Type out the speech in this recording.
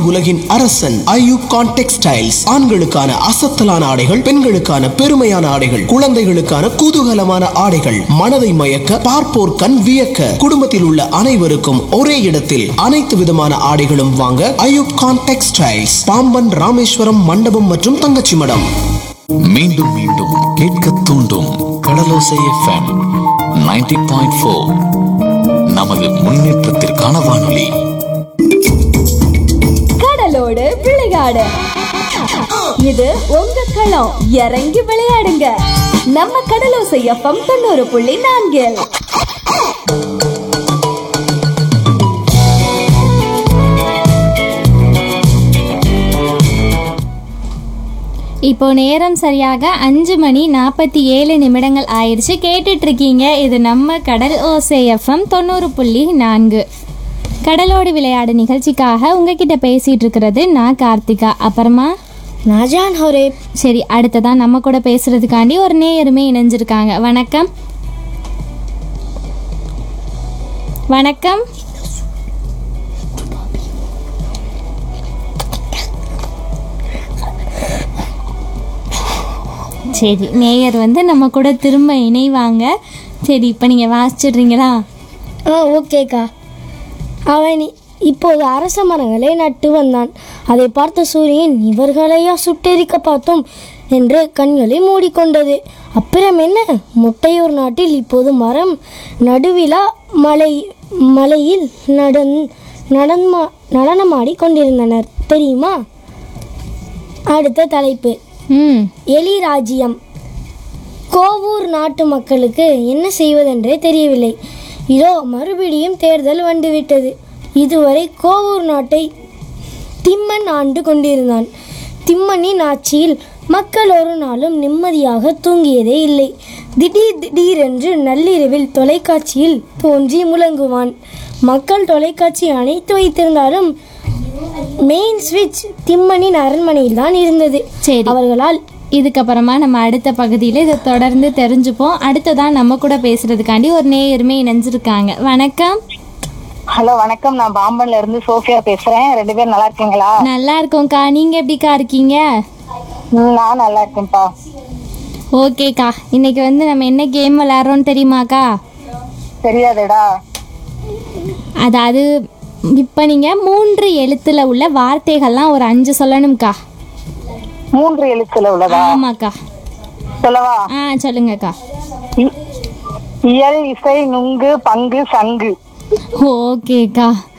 உலகின் அரசன் ஐயூப் கான் டெக்ஸ்டைல்ஸ் ஆண்களுக்கான அசத்தலான ஆடைகள் பெண்களுக்கான பெருமையான ஆடைகள் குழந்தைகளுக்கான குதூகலமான ஆடைகள் மனதை மயக்க பார்ப்போர் கண் வியக்க குடும்பத்தில் உள்ள அனைவருக்கும் ஒரே இடத்தில் அனைத்து விதமான ஆடைகளும் வாங்க ஐயூப் கான் டெக்ஸ்டைல்ஸ் பாம்பன் ராமேஸ்வரம் மண்டபம் மற்றும் தங்கச்சி மடம் மீண்டும் மீண்டும் கேட்க தூண்டும் கடலோசை எஃப்எம் 90.4 பாயிண்ட் ஃபோர் நமது முன்னேற்றத்திற்கான வானொலி கடலோடு விளையாடு இது உங்க களம் இறங்கி விளையாடுங்க நம்ம கடலோசை எஃப்எம் தொண்ணூறு புள்ளி நான்கில் இப்போ நேரம் சரியாக அஞ்சு மணி நாற்பத்தி ஏழு நிமிடங்கள் ஆயிடுச்சு கேட்டுட்டு இருக்கீங்க இது நம்ம கடல் ஓசை எஃப்எம் தொண்ணூறு புள்ளி நான்கு கடலோடு விளையாடு நிகழ்ச்சிக்காக உங்ககிட்ட பேசிட்டு இருக்கிறது நான் கார்த்திகா அப்புறமா நாஜான் ஹொரேப் சரி அடுத்ததான் நம்ம கூட பேசுறதுக்காண்டி ஒரு நேயருமே இணைஞ்சிருக்காங்க வணக்கம் வணக்கம் சரி நேயர் வந்து நம்ம கூட திரும்ப இணைவாங்க சரி இப்போ நீங்கள் வாசிச்சிடுறீங்களா ஆ ஓகேக்கா அவன் இ- இப்போது அரச மரங்களை நட்டு வந்தான் அதை பார்த்த சூரியன் இவர்களையா சுட்டெரிக்க பார்த்தோம் என்று கண்களை மூடிக்கொண்டது அப்புறம் என்ன முட்டையூர் நாட்டில் இப்போது மரம் நடுவிழா மலை மலையில் நடன் நடன்மா நடனமாடி கொண்டிருந்தனர் தெரியுமா அடுத்த தலைப்பு ம் எலி ராஜ்யம் கோவூர் நாட்டு மக்களுக்கு என்ன செய்வதென்றே தெரியவில்லை இதோ மறுபடியும் தேர்தல் வந்துவிட்டது இதுவரை கோவூர் நாட்டை திம்மன் ஆண்டு கொண்டிருந்தான் திம்மனின் ஆட்சியில் மக்கள் ஒரு நாளும் நிம்மதியாக தூங்கியதே இல்லை திடீர் திடீரென்று நள்ளிரவில் தொலைக்காட்சியில் தோன்றி முழங்குவான் மக்கள் தொலைக்காட்சி அணைத்து வைத்திருந்தாலும் மெயின் ஸ்விட்ச் திம்மனின் அரண்மனையில் தான் இருந்தது சரி. அவர்களால் இதுக்கப்புறமா நம்ம அடுத்த பகுதியில் இதை தொடர்ந்து தெரிஞ்சுப்போம் அடுத்ததான் நம்ம கூட பேசுறதுக்காண்டி ஒரு நேயருமே இணைஞ்சிருக்காங்க வணக்கம் ஹலோ வணக்கம் நான் பாம்பன்ல இருந்து சோஃபியா பேசுறேன் ரெண்டு பேரும் நல்லா இருக்கீங்களா நல்லா இருக்கோம்க்கா நீங்கள் எப்படிக்கா இருக்கீங்க ம், நான் நல்லா இருக்கேன்ப்பா ஓகேக்கா இன்னைக்கு வந்து நம்ம என்ன கேம் விளையாடுறோம்னு தெரியுமாக்கா தெரியாதுடா அதாவது இப்போ நீங்கள் மூன்று எழுத்தில் உள்ள வார்த்தைகள்லாம் ஒரு அஞ்சு சொல்லணும்க்கா மூன்று எழுத்துல உள்ளதா ஆமாக்கா சொல்லவா ஆ சொல்லுங்கக்கா இ- இயல் இசை நுங்கு பங்கு சங்கு ஓகேக்கா